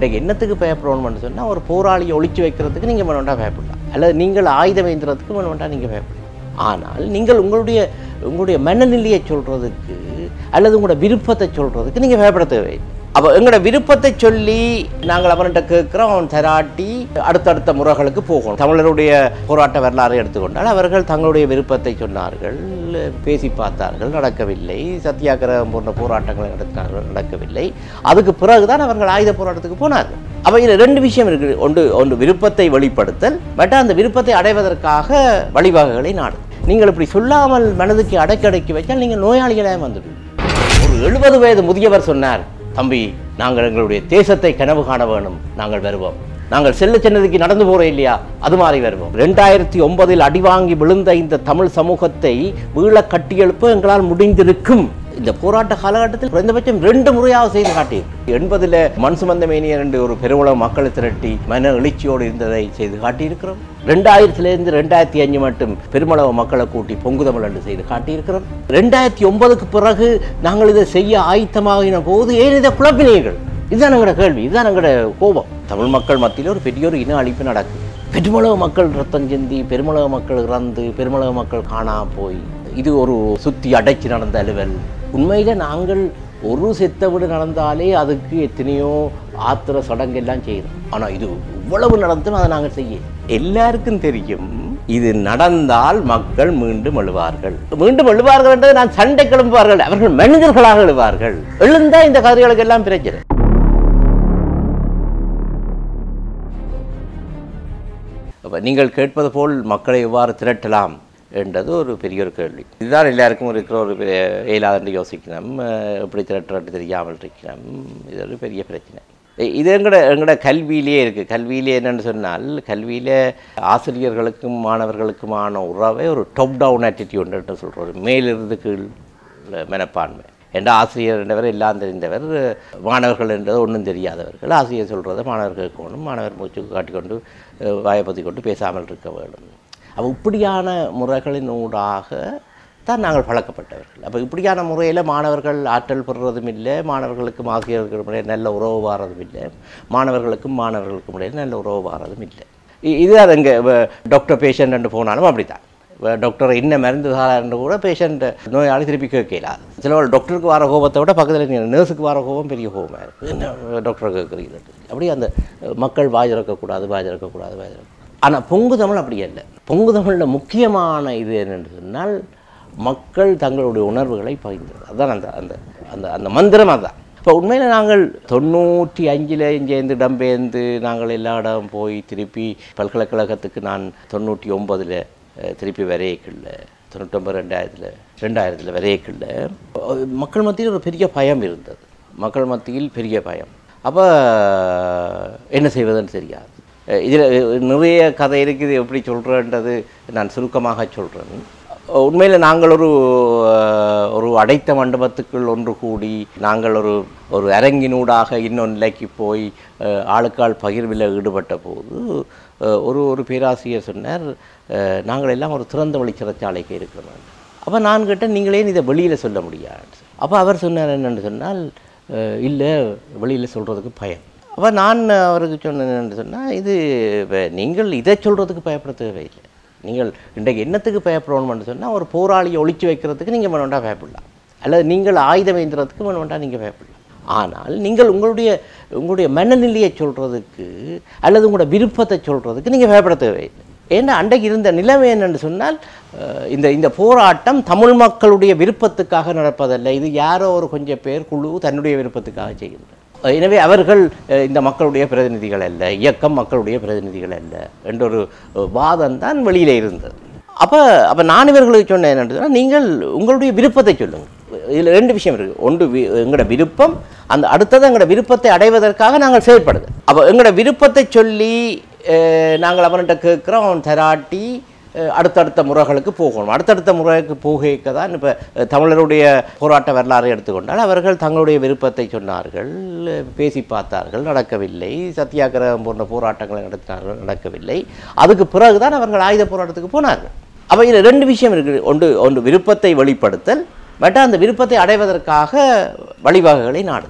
இன்றைக்கு என்னத்துக்கு பயப்படணும்னு சொன்னால் ஒரு போராளியை ஒழிச்சு வைக்கிறதுக்கு நீங்கள் வேண்டாம் பயப்படலாம் அல்லது நீங்கள் ஆயுதம் ஏந்துறதுக்கு வேண்டாம் நீங்கள் பயப்படலாம் ஆனால் நீங்கள் உங்களுடைய உங்களுடைய மனநிலையை சொல்கிறதுக்கு அல்லது உங்களோட விருப்பத்தை சொல்கிறதுக்கு நீங்கள் பயப்பட தேவையில்லை அப்போ எங்களோட விருப்பத்தை சொல்லி நாங்கள் அவன்கிட்ட கேட்குறோம் அவன் தராட்டி அடுத்தடுத்த முறைகளுக்கு போகணும் தமிழருடைய போராட்ட வரலாறு எடுத்துக்கொண்டால் அவர்கள் தங்களுடைய விருப்பத்தை சொன்னார்கள் பேசி பார்த்தார்கள் நடக்கவில்லை சத்தியாகிரகம் போன்ற போராட்டங்களை நடத்தினார்கள் நடக்கவில்லை அதுக்கு பிறகுதான் அவர்கள் ஆயுத போராட்டத்துக்கு போனார்கள் அப்போ இதில் ரெண்டு விஷயம் இருக்குது ஒன்று ஒன்று விருப்பத்தை வெளிப்படுத்தல் பட் அந்த விருப்பத்தை அடைவதற்காக வழிவகைகளை நாடு நீங்கள் இப்படி சொல்லாமல் மனதுக்கு அடக்கி வச்சால் நீங்கள் நோயாளிகளாக வந்துடுவீங்க ஒரு எழுபது வயது முதியவர் சொன்னார் தம்பி நாங்கள் எங்களுடைய தேசத்தை கனவு காண வேணும் நாங்கள் வருவோம் நாங்கள் செல்ல சென்னதுக்கு நடந்து போறோம் இல்லையா அது மாதிரி வருவோம் ரெண்டாயிரத்தி ஒன்பதில் அடிவாங்கி விழுந்த இந்த தமிழ் சமூகத்தை வீழ கட்டியெழுப்ப எங்களால் முடிந்திருக்கும் இந்த போராட்ட காலகட்டத்தில் குறைந்தபட்சம் ரெண்டு முறையாக செய்து காட்டியிருக்கு எண்பதில் மண் சுமந்த மேனியர் என்று ஒரு பெருவுளவு மக்களை திரட்டி மன எழுச்சியோடு இருந்ததை செய்து காட்டியிருக்கிறோம் ரெண்டாயிரத்திலிருந்து ரெண்டாயிரத்தி அஞ்சு மட்டும் பெருமளவு மக்களை கூட்டி பொங்குதமிழ் என்று செய்து காட்டியிருக்கிறோம் ரெண்டாயிரத்தி ஒன்பதுக்கு பிறகு நாங்கள் இதை செய்ய ஆயத்தமாகின போது ஏன் இதை குழப்பினீர்கள் இதுதான் எங்களோட கேள்வி இதுதான் எங்களோட கோபம் தமிழ் மக்கள் மத்தியில் ஒரு பெரிய ஒரு இன அழிப்பு நடக்குது பெருமளவு மக்கள் ரத்தம் சிந்தி பெருமளவு மக்கள் இறந்து பெருமளவு மக்கள் காணா போய் இது ஒரு சுத்தி அடைச்சி நடந்த அலுவல் உண்மையில நாங்கள் ஒரு செத்த வீடு நடந்தாலே அதுக்கு எத்தனையோ ஆத்திர சடங்கு எல்லாம் செய்கிறோம் ஆனால் இது இவ்வளவு நடந்தும் அதை நாங்கள் செய்ய எல்லாருக்கும் தெரியும் இது நடந்தால் மக்கள் மீண்டும் எழுவார்கள் மீண்டும் எழுவார்கள் என்றது நான் சண்டை கிளம்புவார்கள் அவர்கள் மனிதர்களாக எழுவார்கள் எழுந்தா இந்த கதைகளுக்கு எல்லாம் பிரச்சனை அப்ப நீங்கள் கேட்பது போல் மக்களை எவ்வாறு திரட்டலாம் என்றது ஒரு பெரிய ஒரு கேள்வி இதுதான் எல்லாருக்கும் இருக்கிற ஒரு பெரிய இயலாதென்று யோசிக்கணும் அஹ் எப்படி திரட்டுறது தெரியாமல் இருக்கணும் இது ஒரு பெரிய பிரச்சனை இ- இது எங்கட எங்கட கல்வியிலே இருக்குது கல்வியிலே என்னன்னு சொன்னால் கல்வியில் ஆசிரியர்களுக்கும் மாணவர்களுக்குமான உறவை ஒரு டாப் டவுன் ஆட்டிடியூட் என்று சொல்கிறோம் ஒரு மேலிருந்து கீழ் மனப்பான்மை என்ற ஆசிரியர் என்றவர் எல்லாம் தெரிந்தவர் மாணவர்கள் என்றது ஒன்றும் தெரியாதவர்கள் ஆசிரியர் சொல்கிறத மாணவர்கள் கேட்கணும் மாணவர் மூச்சு காட்டிக்கொண்டு அஹ், வாயை பற்றி கொண்டு பேசாமல் இருக்க வேண்டும் அப்போ இப்படியான முறைகளின் ஊடாக தான் நாங்கள் பழக்கப்பட்டவர்கள் அப்போ இப்படியான முறையில் மாணவர்கள் ஆற்றல் பெறுறதும் இல்லை மாணவர்களுக்கும் ஆசிரியர்களுக்கும் இடையே நல்ல உறவு வாரதும் இல்லை மாணவர்களுக்கும் மாணவர்களுக்கும் இடையே நல்ல உறவு வாரதும் இல்லை இ- இதுதான் இங்கே டாக்டர் பேஷண்ட் போனாலும் அப்படி தான் டாக்டர் என்ன மருந்து தராருன்னு கூட பேஷண்ட் நோயாளி திருப்பி கேட்கலாது சில டாக்டருக்கு வர கோபத்தை விட பக்கத்தில் நர்ஸுக்கு வர கோபம் பெரிய கோபமாக இருக்குது என்ன டாக்டர் கேட்குறீங்க அப்படி அந்த மக்கள் வாய் திறக்கக்கூடாது வாய் திறக்கக்கூடாது வாய் திறக்க ஆனால் பொங்கு தமிழ் அப்படி இல்லை பொங்கு தமிழில் முக்கியமான இது என்னென்னு சொன்னால் மக்கள் தங்களுடைய உணர்வுகளை பகிர்ந்தது அதுதான் அந்த அந்த அந்த அந்த மந்திரம் அதுதான் இப்போ உண்மையில் நாங்கள் தொண்ணூற்றி அஞ்சில் இங்கேருந்து இடம்பெயர்ந்து நாங்கள் எல்லா இடம் போய் திருப்பி பல்கலைக்கழகத்துக்கு நான் தொண்ணூற்றி ஒம்பதில் திருப்பி வரையக்கில்ல தொண்ணூற்றொம்பது ரெண்டாயிரத்தில் ரெண்டாயிரத்தில் வரையக்கில்ல மக்கள் மத்தியில் ஒரு பெரிய பயம் இருந்தது மக்கள் மத்தியில் பெரிய பயம் அப்போ என்ன செய்வதுன்னு தெரியாது இதில் நிறைய கதை இருக்குது எப்படி சொல்கிறேன்றது நான் சுருக்கமாக சொல்கிறேன் உண்மையில் நாங்கள் ஒரு அஹ், ஒரு அடைத்த மண்டபத்துக்குள் ஒன்று கூடி நாங்கள் ஒரு ஒரு அரங்கினூடாக இன்னொரு நிலைக்கு போய் அஹ், ஆளுக்கால் பகிர்வில் ஈடுபட்ட போது அஹ், ஒரு ஒரு பேராசிரியர் சொன்னார் அஹ், நாங்கள் எல்லாம் ஒரு திறந்த வழி சிறைச்சாலைக்கு இருக்கிறோம் அப்போ நான் கேட்டேன் நீங்களே இதை வெளியில் சொல்ல முடியாது அப்போ அவர் சொன்னார் என்னென்னு சொன்னால் அஹ், இல்லை வெளியில் சொல்கிறதுக்கு பயம் அப்போ நான் அவருக்கு சொன்னேன் என்னென்னு சொன்னால் இது இப்ப நீங்கள் இதை சொல்கிறதுக்கு பயப்பட தேவையில்லை நீங்கள் இன்றைக்கு என்னத்துக்கு பயப்படணும்னு சொன்னால் ஒரு போராளியை ஒழிச்சு வைக்கிறதுக்கு நீங்கள் வேண்டாம் பயப்படலாம் அல்லது நீங்கள் ஆயுதம் ஏந்துறதுக்கு வேண்டாம் நீங்கள் பயப்படலாம் ஆனால் நீங்கள் உங்களுடைய உங்களுடைய மனநிலையை சொல்கிறதுக்கு அல்லது உங்களோட விருப்பத்தை சொல்கிறதுக்கு நீங்கள் பயப்பட தேவையில்லை ஏன்னா அன்றைக்கு இருந்த நிலைமை என்னென்னு சொன்னால் அஹ், இந்த இந்த போராட்டம் தமிழ் மக்களுடைய விருப்பத்துக்காக நடப்பதல்ல இது யாரோ ஒரு கொஞ்சம் பேர் குழு தன்னுடைய விருப்பத்துக்காக செய்கின்றனர் எனவே அவர்கள் அஹ், இந்த மக்களுடைய பிரதிநிதிகள் அல்ல இயக்கம் மக்களுடைய பிரதிநிதிகள் அல்ல என்ற ஒரு வாதம் தான் வெளியில் இருந்தது அப்போ அப்போ நான் இவர்களுக்கு சொன்னேன் என்னன்னு சொன்னால் நீங்கள் உங்களுடைய விருப்பத்தை சொல்லுங்கள் இதில் ரெண்டு விஷயம் இருக்குது ஒன்று வி- எங்களோட விருப்பம் அந்த அடுத்தது எங்களோட விருப்பத்தை அடைவதற்காக நாங்கள் செயல்படுது அப்போ எங்களோட விருப்பத்தை சொல்லி அஹ், நாங்கள் அவன்கிட்ட கேட்குறோம் அவன் தராட்டி அஹ், அடுத்தடுத்த முறைகளுக்கு போகணும் அடுத்தடுத்த முறைக்கு போகைக்க தான் இப்போ தமிழருடைய போராட்ட வரலாறு எடுத்துக்கொண்டால் அவர்கள் தங்களுடைய விருப்பத்தை சொன்னார்கள் பேசி பார்த்தார்கள் நடக்கவில்லை சத்தியாகிரகம் போன்ற போராட்டங்களை நடத்தினார்கள் நடக்கவில்லை அதுக்கு பிறகுதான் அவர்கள் ஆயுத போராட்டத்துக்கு போனார்கள் அப்போ இதில் ரெண்டு விஷயம் இருக்குது ஒன்று ஒன்று விருப்பத்தை வெளிப்படுத்தல் பட் அந்த விருப்பத்தை அடைவதற்காக வழிவகைகளை நாடுது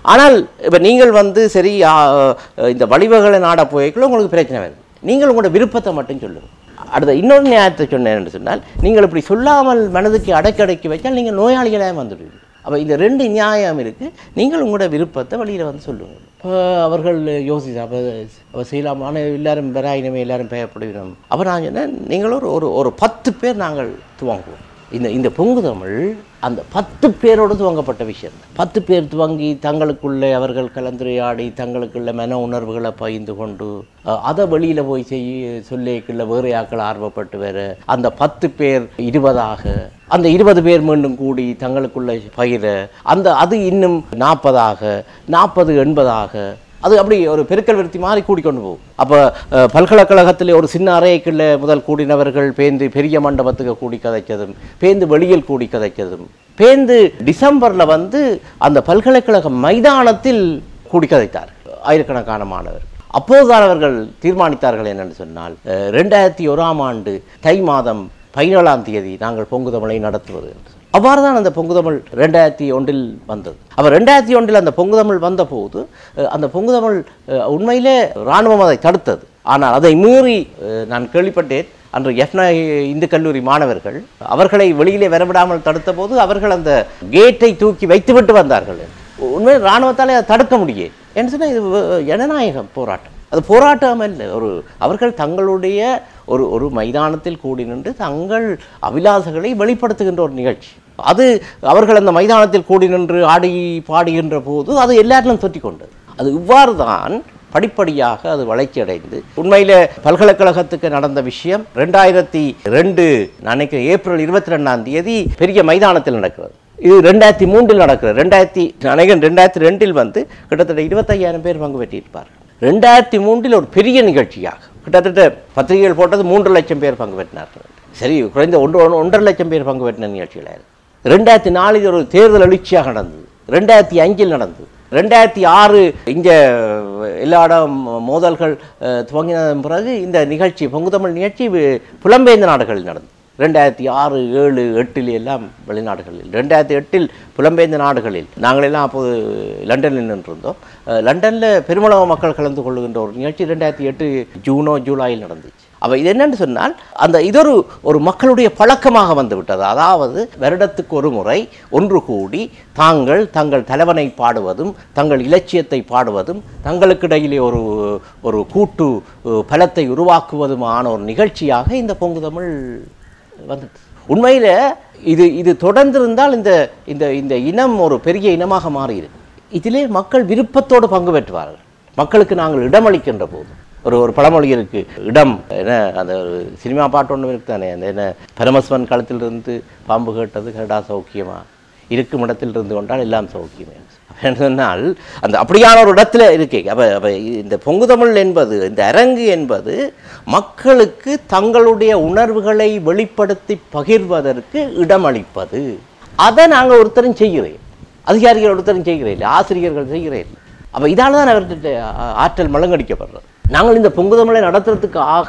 ஆனால் இப்போ நீங்கள் வந்து சரி ஆ, இந்த வழிவகளை நாட போய்க்குள்ள உங்களுக்கு பிரச்சனை வருது நீங்கள் உங்களோட விருப்பத்தை மட்டும் சொல்லுங்கள் அடுத்த இன்னொரு நியாயத்தை சொன்னேன் என்று சொன்னால் நீங்கள் இப்படி சொல்லாமல் மனதுக்கு அடக்கி அடக்கி வச்சால் நீங்கள் நோயாளிகளாக வந்துடுவீங்க அப்போ இந்த ரெண்டு நியாயம் இருக்குது நீங்கள் உங்களோட விருப்பத்தை வெளியில் வந்து சொல்லுங்கள் இப்போ அவர்கள் யோசிச்சு அப்போ அப்போ செய்யலாம் ஆனால் எல்லாரும் பெறாயினமே எல்லாரும் பயப்படுவினோம் அப்போ நான் சொன்னேன் நீங்கள் ஒரு ஒரு ஒரு பத்து பேர் நாங்கள் துவங்குவோம் இந்த இந்த பொங்கு தமிழ் அந்த பத்து பேரோடு துவங்கப்பட்ட விஷயம் பத்து பேர் துவங்கி தங்களுக்குள்ளே அவர்கள் கலந்துரையாடி தங்களுக்குள்ள மன உணர்வுகளை பகிர்ந்து கொண்டு அஹ், அதை வெளியில் போய் செய்ய சொல்லிக்குள்ள வேறு ஆக்கள் ஆர்வப்பட்டு வேற அந்த பத்து பேர் இருபதாக அந்த இருபது பேர் மீண்டும் கூடி தங்களுக்குள்ள பகிர அந்த அது இன்னும் நாற்பதாக நாற்பது எண்பதாக அது அப்படி ஒரு பெருக்கல் விருத்தி மாதிரி கூடிக்கொண்டு போகும் அப்போ பல்கலைக்கழகத்தில் ஒரு சின்ன அறைக்குள்ள முதல் கூடினவர்கள் பேந்து பெரிய மண்டபத்துக்கு கூடி கதைச்சதும் பேந்து வெளியில் கூடி கதைச்சதும் பேந்து டிசம்பரில் வந்து அந்த பல்கலைக்கழக மைதானத்தில் கூடி கதைத்தார் ஆயிரக்கணக்கான மாணவர் அப்போதுதான் அவர்கள் தீர்மானித்தார்கள் என்னென்னு சொன்னால் அஹ், ரெண்டாயிரத்தி ஓராம் ஆண்டு தை மாதம் பதினேழாம் தேதி நாங்கள் பொங்கு தமிழை நடத்துவது என்று அவ்வாறு தான் அந்த பொங்குதமிழ் ரெண்டாயிரத்தி ஒன்றில் வந்தது அப்போ ரெண்டாயிரத்தி ஒன்றில் அந்த பொங்குதமிழ் வந்தபோது அஹ், அந்த பொங்குதமிழ் அஹ், உண்மையிலே இராணுவம் அதை தடுத்தது ஆனால் அதை மீறி அஹ், நான் கேள்விப்பட்டேன் அன்று எஃப்னா இந்து கல்லூரி மாணவர்கள் அவர்களை வெளியிலே வரவிடாமல் தடுத்தபோது அவர்கள் அந்த கேட்டை தூக்கி வைத்துவிட்டு வந்தார்கள் உண்மையில் இராணுவத்தாலே அதை தடுக்க முடியும் என்று சொன்னால் இது வ- ஜனநாயக போராட்டம் அது போராட்டம் இல்லை ஒரு அவர்கள் தங்களுடைய ஒரு ஒரு மைதானத்தில் கூடி நின்று தங்கள் அபிலாசங்களை வெளிப்படுத்துகின்ற ஒரு நிகழ்ச்சி அது அவர்கள் அந்த மைதானத்தில் கூடி நின்று ஆடி பாடுகின்ற போது அது எல்லாரிலும் தொற்றி கொண்டது அது இவ்வாறு தான் படிப்படியாக அது வளர்ச்சி அடைந்து உண்மையில பல்கலைக்கழகத்துக்கு நடந்த விஷயம் ரெண்டாயிரத்தி ரெண்டு நினைக்கிறேன் ஏப்ரல் இருபத்தி ரெண்டாம் தேதி பெரிய மைதானத்தில் நடக்கிறது இது ரெண்டாயிரத்தி மூன்றில் நடக்கிறது ரெண்டாயிரத்தி நினைக்கிறேன் ரெண்டாயிரத்தி ரெண்டில் வந்து கிட்டத்தட்ட இருபத்தையாயிரம் பேர் பங்கு பெற்றிருப்பார்கள் ரெண்டாயிரத்தி மூன்றில் ஒரு பெரிய நிகழ்ச்சியாக கிட்டத்தட்ட பத்திரிகைகள் போட்டது மூன்று லட்சம் பேர் பங்கு பெற்றினார்கள் சரி குறைந்த ஒன்று ஒன்று- ஒன்றரை லட்சம் பேர் பங்கு பெற்றின நிகழ்ச்சிகள் ரெண்டாயிரத்தி நாலில் ஒரு தேர்தல் எழுச்சியாக நடந்தது ரெண்டாயிரத்தி அஞ்சில் நடந்தது ரெண்டாயிரத்தி ஆறு இங்கே எல்லா இடம் மோதல்கள் அஹ், துவங்கின பிறகு இந்த நிகழ்ச்சி பொங்குதமிழ் நிகழ்ச்சி வி- புலம்பெயர்ந்த நாடுகளில் நடந்தது ரெண்டாயிரத்தி ஆறு ஏழு எட்டில் எல்லாம் வெளிநாடுகளில் ரெண்டாயிரத்தி எட்டில் புலம்பெயர்ந்த நாடுகளில் நாங்கள் எல்லாம் அப்போது லண்டனில் நின்றிருந்தோம் அஹ், லண்டனில் பெருமளவு மக்கள் கலந்து கொள்ளுகின்ற ஒரு நிகழ்ச்சி ரெண்டாயிரத்தி எட்டு ஜூனோ ஜூலையில் நடந்துச்சு அப்போ இது என்னன்னு சொன்னால் அந்த இதொரு ஒரு மக்களுடைய பழக்கமாக வந்து விட்டது அதாவது வருடத்துக்கு ஒரு முறை ஒன்று கூடி தாங்கள் தங்கள் தலைவனை பாடுவதும் தங்கள் இலட்சியத்தை பாடுவதும் தங்களுக்கிடையிலே ஒரு ஒரு கூட்டு அஹ், பலத்தை உருவாக்குவதுமான ஒரு நிகழ்ச்சியாக இந்த பொங்கு தமிழ் வந்தது உண்மையில் இது இது தொடர்ந்திருந்தால் இந்த இந்த இந்த இனம் ஒரு பெரிய இனமாக மாறியிருக்கு இதிலே மக்கள் விருப்பத்தோடு பங்கு பெற்றுவார்கள் மக்களுக்கு நாங்கள் இடமளிக்கின்ற போது ஒரு ஒரு பழமொழி இருக்கு இடம் என்ன அந்த ஒரு சினிமா பாட்டு ஒன்று இருக்கு தானே அந்த என்ன பரமசிவன் களத்திலிருந்து பாம்பு கேட்டது கரடா சௌக்கியமா இருக்கும் இடத்தில் இருந்து கொண்டால் எல்லாம் சௌக்கியமே அப்படின்னு சொன்னால் அந்த அப்படியான ஒரு இடத்துல இருக்கே அப்போ அப்போ இந்த பொங்குதமிழ் என்பது இந்த அரங்கு என்பது மக்களுக்கு தங்களுடைய உணர்வுகளை வெளிப்படுத்தி பகிர்வதற்கு இடமளிப்பது அதை நாங்கள் ஒருத்தரும் செய்கிறேன் அதிகாரிகள் ஒருத்தரும் செய்கிறேன் இல்லை ஆசிரியர்கள் செய்கிறேன் இல்லை அப்போ இதால தான் அவர்கிட்ட ஆ- ஆற்றல் மலங்கடிக்கப்படுறது நாங்கள் இந்த பொங்குதமிழை நடத்துறதுக்கு ஆக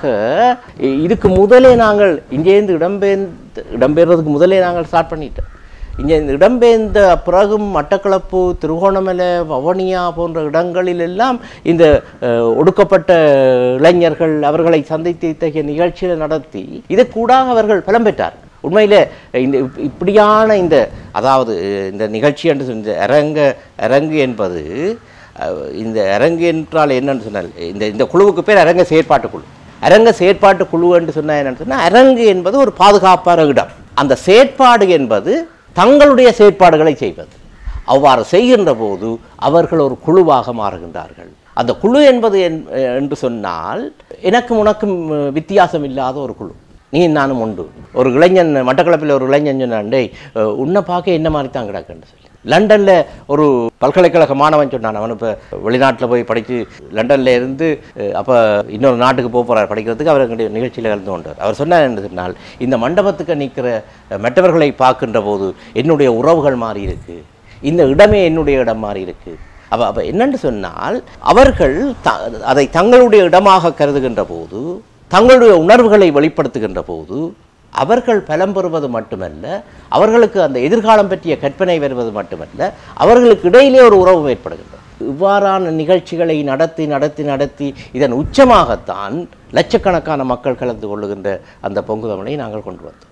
இ- இதுக்கு முதலே நாங்கள் இங்கேருந்து இடம்பெயர்ந்து இடம்பெயர்றதுக்கு முதலே நாங்கள் ஸ்டார்ட் பண்ணிட்டோம் இங்கே இந்த இடம்பெயர்ந்த பிறகும் மட்டக்களப்பு திருகோணமலை வவனியா போன்ற இடங்களில் எல்லாம் இந்த அஹ், ஒடுக்கப்பட்ட இளைஞர்கள் அவர்களை சந்தித்து இத்தகைய நிகழ்ச்சிகளை நடத்தி இதை கூடாக அவர்கள் பலம் பெற்றார்கள் உண்மையிலே இந்த இப்- இப்படியான இந்த அதாவது இந்த நிகழ்ச்சி என்று சொன்ன- இந்த அரங்க அரங்கு என்பது அஹ், இந்த அரங்கு என்றால் என்னன்னு சொன்னால் இந்த இந்த குழுவுக்கு பேர் அரங்க செயற்பாட்டு குழு அரங்க செயற்பாட்டு குழு என்று சொன்னால் என்னன்னு சொன்னால் அரங்கு என்பது ஒரு பாதுகாப்பான இடம் அந்த செயற்பாடு என்பது தங்களுடைய செயற்பாடுகளை செய்வது அவ்வாறு செய்கின்ற போது அவர்கள் ஒரு குழுவாக மாறுகின்றார்கள் அந்த குழு என்பது என்- என்று சொன்னால் எனக்கும் உனக்கும் வித்தியாசம் இல்லாத ஒரு குழு நீ நானும் உண்டு ஒரு இளைஞன் மட்டக்களப்பில் ஒரு இளைஞன் சொன்னான் டேய் அஹ், உன்னை பார்க்க என்ன மாதிரி தான் கிடக்குன்னு சொல்லி லண்டனில் ஒரு பல்கலைக்கழக மாணவன் சொன்னான் அவன் இப்போ வெளிநாட்டில் போய் படித்து லண்டனில் இருந்து அப்போ இன்னொரு நாட்டுக்கு போக போகிறார் படிக்கிறதுக்கு அவர் எங்களுடைய நிகழ்ச்சியில் கலந்து கொண்டார் அவர் சொன்னார் என்று சொன்னால் இந்த மண்டபத்துக்கு நிற்கிற மற்றவர்களை பார்க்கின்ற போது என்னுடைய உறவுகள் மாறி இருக்கு இந்த இடமே என்னுடைய இடம் மாறி இருக்கு அப்போ அப்போ என்னென்று சொன்னால் அவர்கள் த அதை தங்களுடைய இடமாக கருதுகின்ற போது தங்களுடைய உணர்வுகளை வெளிப்படுத்துகின்ற போது அவர்கள் பலம் பெறுவது மட்டுமல்ல அவர்களுக்கு அந்த எதிர்காலம் பற்றிய கற்பனை வருவது மட்டுமல்ல அவர்களுக்கு இடையிலே ஒரு உறவு ஏற்படுகின்றது இவ்வாறான நிகழ்ச்சிகளை நடத்தி நடத்தி நடத்தி இதன் உச்சமாகத்தான் லட்சக்கணக்கான மக்கள் கலந்து கொள்ளுகின்ற அந்த பொங்கு தமிழை நாங்கள் கொண்டு வந்தோம்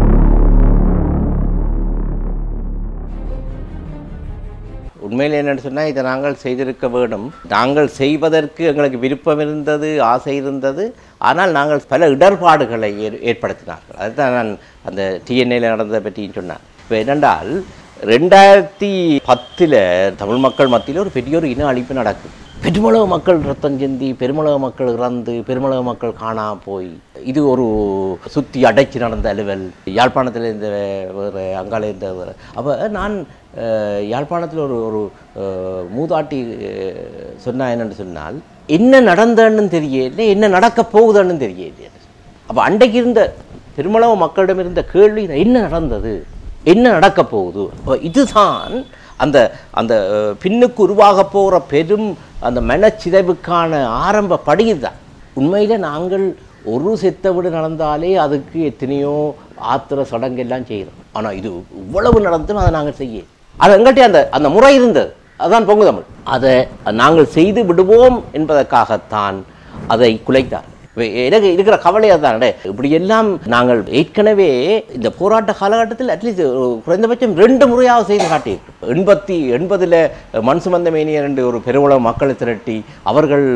உண்மையில் என்னன்னு சொன்னால் இதை நாங்கள் செய்திருக்க வேண்டும் நாங்கள் செய்வதற்கு எங்களுக்கு விருப்பம் இருந்தது ஆசை இருந்தது ஆனால் நாங்கள் பல இடர்பாடுகளை ஏற் ஏற்படுத்தினார்கள் அதுதான் நான் அந்த டிஎன்ஏல நடந்ததை பற்றியும் சொன்னேன் இப்போ என்னென்றால் ரெண்டாயிரத்தி பத்தில் தமிழ் மக்கள் மத்தியில் ஒரு பெரிய ஒரு இன அழிப்பு நடக்குது பெருமளவு மக்கள் ரத்தம் சிந்தி பெருமளவு மக்கள் இறந்து பெருமளவு மக்கள் காணா போய் இது ஒரு சுற்றி அடைச்சி நடந்த அலுவல் யாழ்ப்பாணத்தில் இந்த வேறு அங்கால இந்த வேறு அப்போ நான் அஹ், யாழ்ப்பாணத்தில் ஒரு ஒரு அஹ், மூதாட்டி அஹ், சொன்னா என்னன்னு சொன்னால் என்ன நடந்தன்னு தெரியல என்ன நடக்க போகுதுன்னு தெரியல அப்போ அன்றைக்கு இருந்த பெருமளவு மக்களிடம் இருந்த கேள்வி என்ன நடந்தது என்ன நடக்க போகுது அப்ப இதுதான் அந்த அந்த அஹ், பின்னுக்கு உருவாக போகிற பெரும் அந்த மனச்சிதைவுக்கான ஆரம்ப படி இதுதான் உண்மையில் நாங்கள் ஒரு செத்த வீடு நடந்தாலே அதுக்கு எத்தனையோ ஆத்திர சடங்கெல்லாம் செய்கிறோம் ஆனால் இது இவ்வளவு நடந்தும் அதை நாங்கள் செய்ய அது எங்கள்கிட்ட அந்த அந்த முறை இருந்தது அதுதான் பொங்கு தமிழ் அதை நாங்கள் செய்து விடுவோம் என்பதற்காகத்தான் அதை குலைத்தார் இப்ப எனக்கு இருக்கிற கவலை அதானே இப்படி எல்லாம் நாங்கள் ஏற்கனவே இந்த போராட்ட காலகட்டத்தில் அட்லீஸ்ட் குறைந்தபட்சம் ரெண்டு முறையாக செய்து காட்டியிருக்கோம் எண்பத்தி எண்பதில் மண் சுமந்த மேனியர் என்று ஒரு பெருமளவு மக்களை திரட்டி அவர்கள்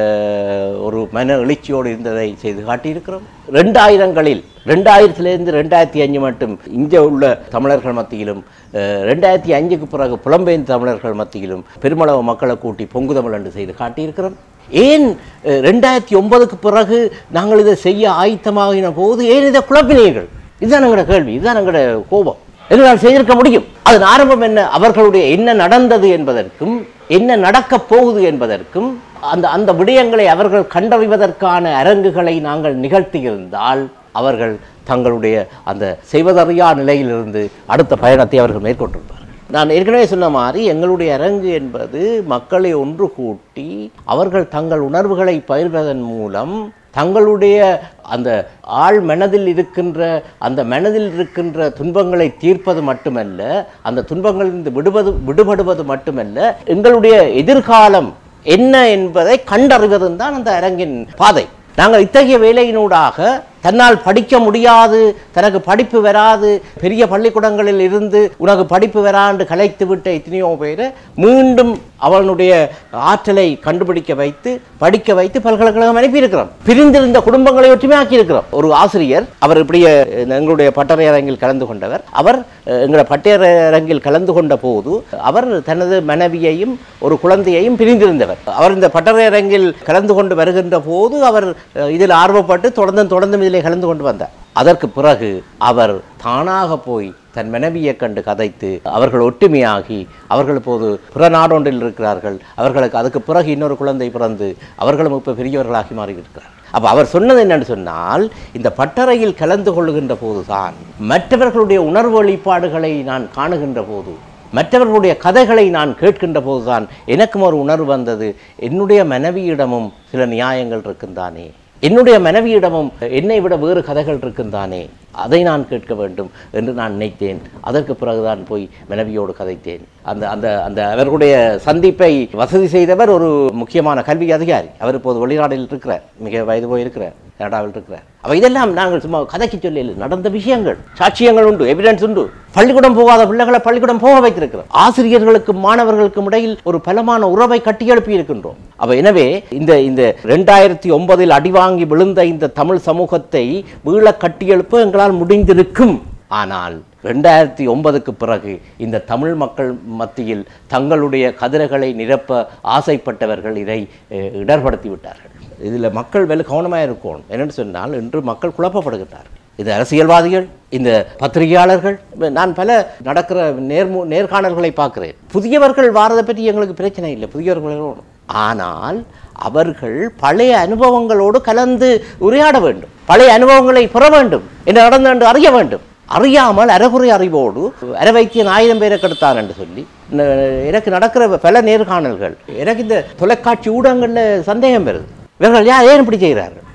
அஹ், ஒரு மன எழுச்சியோடு இருந்ததை செய்து காட்டியிருக்கிறோம் ரெண்டாயிரங்களில் ரெண்டாயிரத்திலிருந்து ரெண்டாயிரத்தி அஞ்சு மட்டும் இங்கே உள்ள தமிழர்கள் மத்தியிலும் அஹ், ரெண்டாயிரத்தி அஞ்சுக்கு பிறகு புலம்பெயர்ந்த தமிழர்கள் மத்தியிலும் பெருமளவு மக்களை கூட்டி பொங்கு தமிழ் என்று செய்து காட்டியிருக்கிறோம் ஏன் அஹ், ரெண்டாயிரத்தி ஒன்பதுக்கு பிறகு நாங்கள் இதை செய்ய ஆயத்தமாகின போது ஏன் இதை குழப்பினீர்கள் இதுதான் எங்களோட கேள்வி இதுதான் எங்களோட கோபம் எங்களால் செய்திருக்க முடியும் அதன் ஆரம்பம் என்ன அவர்களுடைய என்ன நடந்தது என்பதற்கும் என்ன நடக்கப் போகுது என்பதற்கும் அந்த அந்த விடயங்களை அவர்கள் கண்டறிவதற்கான அரங்குகளை நாங்கள் நிகழ்த்தியிருந்தால் அவர்கள் தங்களுடைய அந்த செய்வதறியா நிலையிலிருந்து அடுத்த பயணத்தை அவர்கள் மேற்கொண்டிருப்பார்கள் நான் ஏற்கனவே சொன்ன மாதிரி எங்களுடைய அரங்கு என்பது மக்களை ஒன்று கூட்டி அவர்கள் தங்கள் உணர்வுகளை பகிர்வதன் மூலம் தங்களுடைய அந்த ஆழ் மனதில் இருக்கின்ற அந்த மனதில் இருக்கின்ற துன்பங்களை தீர்ப்பது மட்டுமல்ல அந்த துன்பங்களிலிருந்து விடுவது விடுபடுவது மட்டுமல்ல எங்களுடைய எதிர்காலம் என்ன என்பதை கண்டறிவதும் தான் அந்த அரங்கின் பாதை நாங்கள் இத்தகைய வேலையினூடாக தன்னால் படிக்க முடியாது தனக்கு படிப்பு வராது பெரிய பள்ளிக்கூடங்களில் இருந்து உனக்கு படிப்பு வராண்டு கலைத்து விட்ட எத்தனையோ பேரை மீண்டும் அவனுடைய ஆற்றலை கண்டுபிடிக்க வைத்து படிக்க வைத்து பல்கலைக்கழகம் அனுப்பியிருக்கிறோம் பிரிந்திருந்த குடும்பங்களை ஒற்றுமையாக்கி இருக்கிறோம் ஒரு ஆசிரியர் அவர் இப்படியே எங்களுடைய பட்டறையரங்கில் கலந்து கொண்டவர் அவர் அஹ், எங்களுடைய பட்டறையரங்கில் கலந்து கொண்ட போது அவர் தனது மனைவியையும் ஒரு குழந்தையையும் பிரிந்திருந்தவர் அவர் இந்த பட்டறையரங்கில் கலந்து கொண்டு வருகின்ற போது அவர் அஹ், இதில் ஆர்வப்பட்டு தொடர்ந்து தொடர்ந்து இதில் கலந்து கொண்டு வந்தார் அதற்கு பிறகு அவர் தானாக போய் தன் மனைவியை கண்டு கதைத்து அவர்கள் ஒற்றுமையாகி அவர்கள் இப்போது பிற நாடொன்றில் இருக்கிறார்கள் அவர்களுக்கு அதுக்கு பிறகு இன்னொரு குழந்தை பிறந்து அவர்களும் இப்போ பெரியவர்களாகி மாறியிருக்கிறார் அப்போ அவர் சொன்னது என்னன்னு சொன்னால் இந்த பட்டறையில் கலந்து கொள்ளுகின்ற போதுதான் மற்றவர்களுடைய உணர்வு வெளிப்பாடுகளை நான் காணுகின்ற போது மற்றவர்களுடைய கதைகளை நான் கேட்கின்ற போதுதான் எனக்கும் ஒரு உணர்வு வந்தது என்னுடைய மனைவியிடமும் சில நியாயங்கள் இருக்குந்தானே என்னுடைய மனைவியிடமும் என்னை விட வேறு கதைகள் இருக்குந்தானே அதை நான் கேட்க வேண்டும் என்று நான் நினைத்தேன் அதற்கு பிறகுதான் போய் மனைவியோடு கதைத்தேன் அந்த அந்த அந்த அவர்களுடைய சந்திப்பை வசதி செய்தவர் ஒரு முக்கியமான கல்வி அதிகாரி அவர் இப்போது வெளிநாட்டில் இருக்கிறார் மிக வயது போய் இருக்கிறார் கனடாவில் இருக்கிறார் அப்ப இதெல்லாம் நாங்கள் சும்மா கதைக்கு சொல்லல நடந்த விஷயங்கள் சாட்சியங்கள் உண்டு எவிடன்ஸ் உண்டு பள்ளிக்கூடம் போகாத பிள்ளைகளை பள்ளிக்கூடம் போக வைத்திருக்கிறோம் ஆசிரியர்களுக்கும் மாணவர்களுக்கும் இடையில் ஒரு பலமான உறவை கட்டியெழுப்பி இருக்கின்றோம் அப்ப எனவே இந்த இந்த ரெண்டாயிரத்தி ஒன்பதில் அடிவாங்கி விழுந்த இந்த தமிழ் சமூகத்தை மீள கட்டியெழுப்ப எங்களால் முடிந்திருக்கும் ஆனால் ரெண்டாயிரத்தி ஒன்பதுக்கு பிறகு இந்த தமிழ் மக்கள் மத்தியில் தங்களுடைய கதிரைகளை நிரப்ப ஆசைப்பட்டவர்கள் இதை அஹ், இடர்படுத்தி விட்டார்கள் இதில் மக்கள் வெல கவனமாக இருக்கணும் என்னென்னு சொன்னால் இன்று மக்கள் குழப்பப்படுகிறார்கள் இது அரசியல்வாதிகள் இந்த பத்திரிகையாளர்கள் இப்ப நான் பல நடக்கிற நேர்மு நேர்காணல்களை பார்க்கிறேன் புதியவர்கள் வாரதை பற்றி எங்களுக்கு பிரச்சனை இல்லை புதியவர்கள் வரணும். ஆனால் அவர்கள் பழைய அனுபவங்களோடு கலந்து உரையாட வேண்டும் பழைய அனுபவங்களை பெற வேண்டும் என்ன நடந்து என்று அறிய வேண்டும் அறியாமல் அறகுறை அறிவோடு அரை வைத்தியன் ஆயிரம் பேரை கெடுத்தான் என்று சொல்லி ந- எனக்கு நடக்கிற பல நேர்காணல்கள் எனக்கு இந்த தொலைக்காட்சி ஊடகங்களில் சந்தேகம் வருது இவர்கள் யார் ஏன் இப்படி செய்கிறார்கள்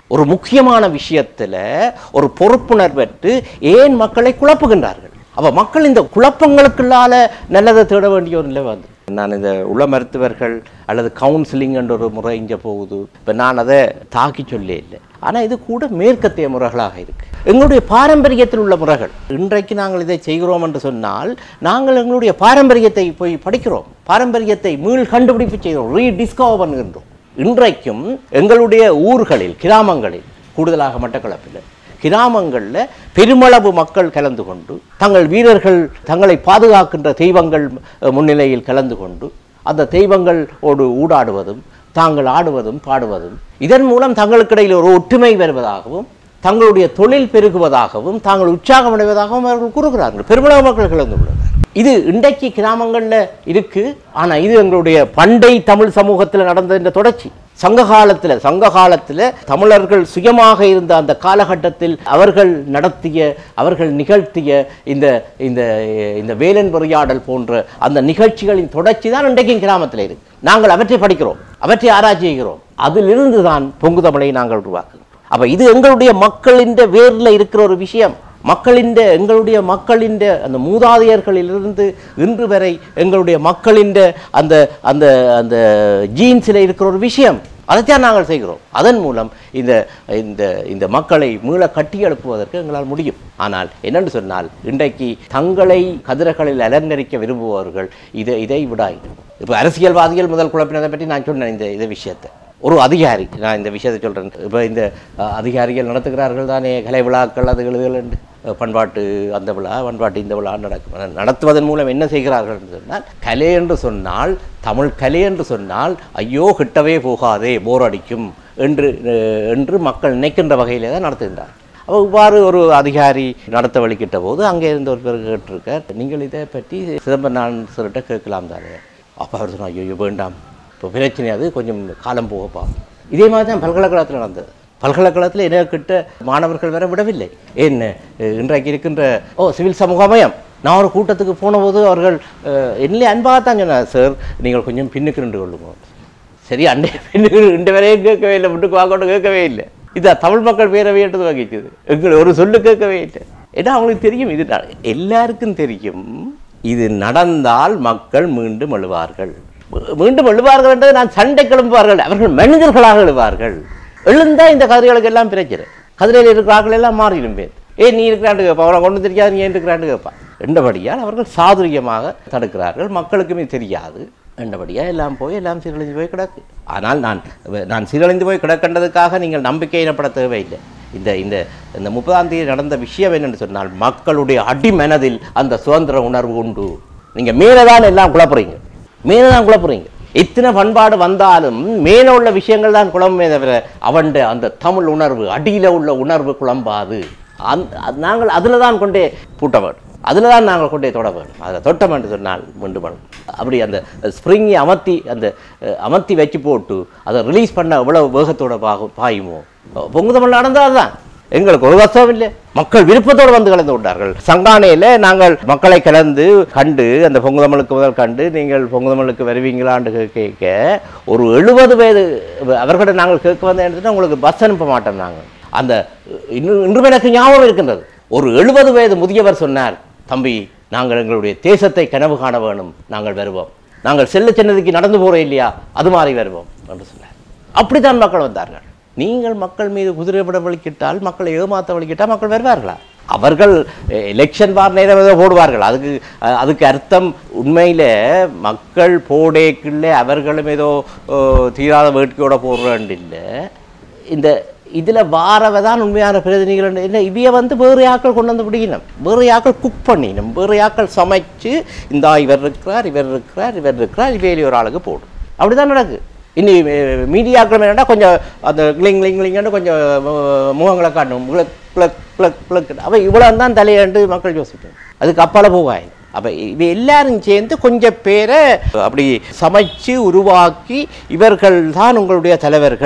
ஒரு முக்கியமான விஷயத்துல ஒரு பொறுப்புணர்வற்று ஏன் மக்களை குழப்புகின்றார்கள் அப்ப மக்கள் இந்த குழப்பங்களுக்குள்ளால நல்லதை தேட வேண்டிய ஒரு நிலை வந்து நான் இந்த உள மருத்துவர்கள் அல்லது கவுன்சிலிங் என்ற ஒரு முறை இங்கே போகுது இப்போ நான் அதை தாக்கி சொல்லே இல்லை ஆனால் இது கூட மேற்கத்திய முறைகளாக இருக்கு எங்களுடைய பாரம்பரியத்தில் உள்ள முறைகள் இன்றைக்கு நாங்கள் இதை செய்கிறோம் என்று சொன்னால் நாங்கள் எங்களுடைய பாரம்பரியத்தை போய் படிக்கிறோம் பாரம்பரியத்தை மீள் கண்டுபிடிப்பு செய்கிறோம் ரீடிஸ்கவர் பண்ணுகின்றோம் இன்றைக்கும் எங்களுடைய ஊர்களில் கிராமங்களில் கூடுதலாக மட்டக்களப்பில் கிராமங்களில் பெருமளவு மக்கள் கலந்து கொண்டு தங்கள் வீரர்கள் தங்களை பாதுகாக்கின்ற தெய்வங்கள் முன்னிலையில் கலந்து கொண்டு அந்த தெய்வங்களோடு ஊடாடுவதும் தாங்கள் ஆடுவதும் பாடுவதும் இதன் மூலம் தங்களுக்கிடையில் ஒரு ஒற்றுமை வருவதாகவும் தங்களுடைய தொழில் பெருகுவதாகவும் தாங்கள் உற்சாகம் அடைவதாகவும் அவர்கள் கூறுகிறார்கள் பெருமளவு மக்கள் கலந்து கொள்கிறார்கள் இது இன்றைக்கு கிராமங்களில் இருக்கு ஆனா இது எங்களுடைய பண்டை தமிழ் சமூகத்தில் நடந்த இந்த தொடர்ச்சி சங்க காலத்தில் சங்க காலத்தில் தமிழர்கள் சுயமாக இருந்த அந்த காலகட்டத்தில் அவர்கள் நடத்திய அவர்கள் நிகழ்த்திய இந்த இந்த இந்த வேலன் உரையாடல் போன்ற அந்த நிகழ்ச்சிகளின் தொடர்ச்சி தான் இன்றைக்கும் கிராமத்தில் இருக்கு நாங்கள் அவற்றை படிக்கிறோம் அவற்றை ஆராய்ச்சி செய்கிறோம் அதிலிருந்து தான் பொங்கு தமிழை நாங்கள் உருவாக்குகிறோம் அப்ப இது எங்களுடைய மக்களின் வேர்ல இருக்கிற ஒரு விஷயம் மக்களின் எங்களுடைய மக்களின் அந்த மூதாதையர்களிலிருந்து இன்று வரை எங்களுடைய மக்களின் அந்த அந்த அந்த ஜீன்ஸில் இருக்கிற ஒரு விஷயம் அதைத்தான் நாங்கள் செய்கிறோம் அதன் மூலம் இந்த இந்த இந்த மக்களை மீள கட்டி எழுப்புவதற்கு எங்களால் முடியும் ஆனால் என்னென்று சொன்னால் இன்றைக்கு தங்களை கதிரகளில் அலங்கரிக்க விரும்புபவர்கள் இதை இதை விடாயிடும் இப்போ அரசியல்வாதிகள் முதல் குழப்பினதை பற்றி நான் சொன்னேன் இந்த இந்த விஷயத்தை ஒரு அதிகாரி நான் இந்த விஷயத்தை சொல்கிறேன் இப்போ இந்த அஹ், அதிகாரிகள் நடத்துகிறார்கள் தானே கலை விழாக்கள் அது எழுதுகள் என்று அஹ், பண்பாட்டு அந்த விழா பண்பாட்டு இந்த விழா நடக்கும் நடத்துவதன் மூலம் என்ன செய்கிறார்கள் என்று சொன்னால் கலை என்று சொன்னால் தமிழ் கலை என்று சொன்னால் ஐயோ கிட்டவே போகாதே போர் அடிக்கும் என்று அஹ், என்று மக்கள் நினைக்கின்ற வகையிலே தான் நடத்துகின்றார் அப்போ இவ்வாறு ஒரு அதிகாரி நடத்த வழிக்கிட்ட போது அங்கே இருந்த ஒரு பேர் கேட்டிருக்கார் நீங்கள் இதை பற்றி சிதம்பரம் சிறுட்ட கேட்கலாம் தானே அப்போ அவர் சொன்னார் ஐயோ வேண்டாம் இப்போ பிரச்சனை அது கொஞ்சம் காலம் போகப்பா இதே மாதிரி தான் பல்கலைக்கழகத்தில் நடந்தது பல்கலைக்கழகத்தில் எனக்கிட்ட மாணவர்கள் வேற விடவில்லை ஏன் அஹ், இன்றைக்கு இருக்கின்ற ஓ சிவில் சமூகமயம் நான் ஒரு கூட்டத்துக்கு போனபோது அவர்கள் அஹ், என்னிலே அன்பாகத்தான் சொன்னார் சார் நீங்கள் கொஞ்சம் பின்னுக்கு நின்று கொள்ளுங்க சரி அண்டை பின்னுக்கு இந்த வரையும் கேட்கவே இல்லை முட்டுக்கு வாங்கோட்டு கேட்கவே இல்லை இதா தமிழ் மக்கள் பேரவைன்றது வகிக்குது எங்களை ஒரு சொல்லு கேட்கவே இல்லை ஏன்னா அவங்களுக்கு தெரியும் இது நட- எல்லாருக்கும் தெரியும் இது நடந்தால் மக்கள் மீண்டும் எழுவார்கள் மீ- மீண்டும் எழுவார்கள் என்றது நான் சண்டை கிளம்புவார்கள் அவர்கள் மனிதர்களாக எழுவார்கள் எழுந்தா இந்த கதிரைகளுக்கு எல்லாம் பிரச்சனை கதிரையில் இருக்கிறார்கள் எல்லாம் மாறிடும் பேர் ஏ நீ இருக்கிறாண்டு கேட்பா அவனை கொண்டு தெரியாது நீ ஏன் இருக்கிறாண்டு கேட்பா என்றபடியால் அவர்கள் சாதுரியமாக தடுக்கிறார்கள் மக்களுக்குமே தெரியாது என்றபடியாக எல்லாம் போய் எல்லாம் சீரழிந்து போய் கிடக்கு ஆனால் நான் நான் சீரழிந்து போய் கிடக்கின்றதுக்காக நீங்கள் நம்பிக்கை இனப்பட தேவையில்லை இந்த இந்த இந்த முப்பதாம் தேதி நடந்த விஷயம் என்னென்னு சொன்னால் மக்களுடைய அடிமனதில் அந்த சுதந்திர உணர்வு உண்டு நீங்கள் மேலே தான் எல்லாம் குழப்புறீங்க மேலே தான் குழப்புறீங்க எத்தனை பண்பாடு வந்தாலும் மேலே உள்ள விஷயங்கள் தான் குழம்புமே தவிர அவன் அந்த தமிழ் உணர்வு அடியில் உள்ள உணர்வு குழம்பாது அந் அது நாங்கள் அதில் தான் கொண்டே பூட்ட வேண்டும் அதில் தான் நாங்கள் கொண்டே தொட வேண்டும் அதில் தொட்டம் என்று சொன்னால் மீண்டு பண்ணும் அப்படி அந்த ஸ்ப்ரிங்கை அமர்த்தி அந்த அஹ், அமர்த்தி வச்சு போட்டு அதை ரிலீஸ் பண்ண எவ்வளவு வேகத்தோட பாகு பாயுமோ பொங்கு தமிழ் நடந்தால் அதுதான் எங்களுக்கு ஒரு கஷ்டம் இல்லை மக்கள் விருப்பத்தோடு வந்து கலந்து கொண்டார்கள் சங்கானையில் நாங்கள் மக்களை கலந்து கண்டு அந்த பொங்கு தமிழுக்கு முதல் கண்டு நீங்கள் பொங்கு தமிழுக்கு வருவீங்களான்னு கே- கேட்க ஒரு எழுபது வயது அவர்கிட்ட நாங்கள் கேட்க வந்த இடத்துல உங்களுக்கு பஸ் அனுப்ப மாட்டோம் நாங்கள் அந்த இன்னும் இன்றும் எனக்கு ஞாபகம் இருக்கின்றது ஒரு எழுபது வயது முதியவர் சொன்னார் தம்பி நாங்கள் எங்களுடைய தேசத்தை கனவு காண வேணும் நாங்கள் வருவோம் நாங்கள் செல்ல சின்னதுக்கு நடந்து போகிறோம் இல்லையா அது மாதிரி வருவோம் என்று சொன்னார் அப்படித்தான் மக்கள் வந்தார்கள் நீங்கள் மக்கள் மீது குதிரைப்பட வலிக்கிட்டால் மக்களை ஏமாத்த வலிக்கிட்டால் மக்கள் வருவார்களா அவர்கள் எலெக்ஷன் வார நேரம் ஏதோ போடுவார்கள் அதுக்கு அஹ், அதுக்கு அர்த்தம் உண்மையில் மக்கள் போடேக்குள்ள அவர்களும் ஏதோ அஹ், தீராத வேட்கையோட போடுறேன் இல்லை இந்த இதில் வாரவ தான் உண்மையான பிரதிநிதிகள் இல்லை இவைய வந்து வேறு ஆக்கள் கொண்டு வந்து பிடிக்கணும் வேறு ஆக்கள் குக் பண்ணிடணும் வேறு ஆக்கள் சமைச்சு இந்த இவர் இருக்கிறார் இவர் இருக்கிறார் இவர் இருக்கிறார் இவையில ஒரு ஆளுக்கு போடும் அப்படிதான் நடக்கு இனி மீடியாக்கள் என்னன்னா கொஞ்சம் அந்த கிளிங் கிளிங் கிளிங்னு கொஞ்சம் அஹ், முகங்களை காட்டணும் பிளக் பிளக் பிளக் பிளக் அப்போ இவ்வளோ தான் தலையாண்டு மக்கள் யோசிப்போம் அதுக்கு அப்பால போவாங்க அப்போ இவ எல்லாரும் சேர்ந்து கொஞ்சம் பேரை அப்படி சமைச்சு உருவாக்கி இவர்கள் தான் உங்களுடைய தலைவர்கள்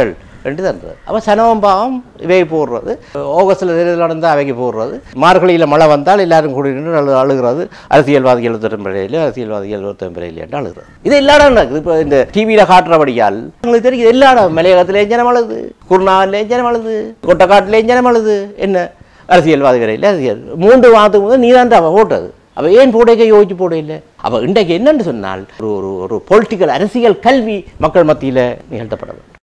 ரெண்டு தன்றது அப்போ சனவம் பாவம் இவை போடுறது ஆகஸ்டில் தேர்தல் நடந்தால் அவைக்கு போடுறது மார்கழியில் மழை வந்தால் எல்லாரும் கூடி நின்று அழு அழுகிறது அரசியல்வாதிகள் ஒருத்தரும் பிறையில் அரசியல்வாதிகள் ஒருத்தரும் பிறையில் என்று அழுகிறது இது எல்லா இடம் நடக்குது இப்போ இந்த டிவியில் காட்டுறபடியால் உங்களுக்கு தெரியுது எல்லா இடம் மலையகத்தில் எஞ்சனம் அழுது குருநாவில் எஞ்சனம் அழுது கொட்டக்காட்டில் எஞ்சனம் அழுது என்ன அரசியல்வாதி வரையில் அரசியல் மூன்று மாதத்துக்கு முதல் நீ தான் போட்டது அப்போ ஏன் போடைக்க யோசிச்சு போட இல்லை அப்போ இன்றைக்கு என்னன்னு சொன்னால் ஒரு ஒரு ஒரு பொலிட்டிக்கல் அரசியல் கல்வி மக்கள் மத்தியில் நிகழ்த்தப்பட வேண்டும்